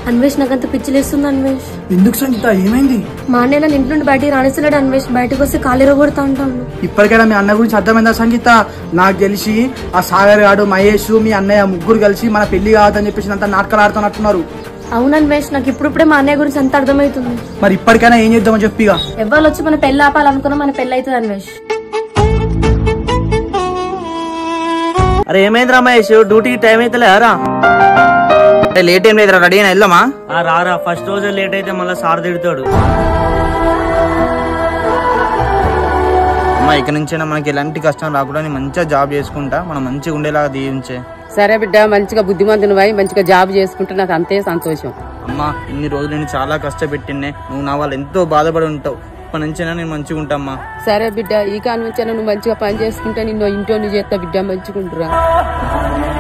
అన్వేష్ నాకంత పిచ్చిలేస్తుంది అన్వేష్ ఎందుకు సంగీత ఏమైంది మా అన్నయ్య నన్ను ఇంటి నుండి బయటికి రాణిస్తున్నాడు అన్వేష్ బయటకు వస్తే కాలు కొడతా ఉంటాను ఇప్పటికైనా మీ అన్న గురించి అర్థమైందా సంగీత నాకు తెలిసి ఆ సాగర్ గాడు మహేష్ మీ అన్నయ్య ముగ్గురు కలిసి మన పెళ్లి కాదని చెప్పేసి అంత నాటకాలు ఆడుతున్నట్టున్నారు అవును అన్వేష్ నాకు ఇప్పుడిప్పుడే మా అన్నయ్య గురించి అంత అర్థమవుతుంది మరి ఇప్పటికైనా ఏం చేద్దామని చెప్పిగా ఎవరు వచ్చి మన పెళ్లి ఆపాలనుకున్నా మన పెళ్లి అవుతుంది అన్వేష్ అరే ఏమైందిరా మహేష్ డ్యూటీకి టైం అయితే లేరా లేట్ ఏం లేదురా రెడీ అయినా వెళ్దామా ఆ రారా ఫస్ట్ రోజు లేట్ అయితే మళ్ళీ సార్ తిడతాడు అమ్మా ఇక నుంచైనా మనకి ఎలాంటి కష్టం రాకుండా నేను మంచిగా జాబ్ చేసుకుంటా మనం మంచిగా ఉండేలాగా దీవించే సరే బిడ్డ మంచిగా బుద్ధిమంతునివై మంచిగా జాబ్ చేసుకుంటే నాకు అంతే సంతోషం అమ్మా ఇన్ని రోజులు నేను చాలా కష్టపెట్టినే నువ్వు నా వాళ్ళు ఎంతో బాధపడి ఉంటావు ఇప్పటి నుంచైనా నేను మంచిగా ఉంటామ్మా సరే బిడ్డ ఈ కాని నుంచి నువ్వు మంచిగా పని చేసుకుంటే నిన్ను ఇంట్లో చేస్తా బిడ్డ మంచిగా ఉంటురా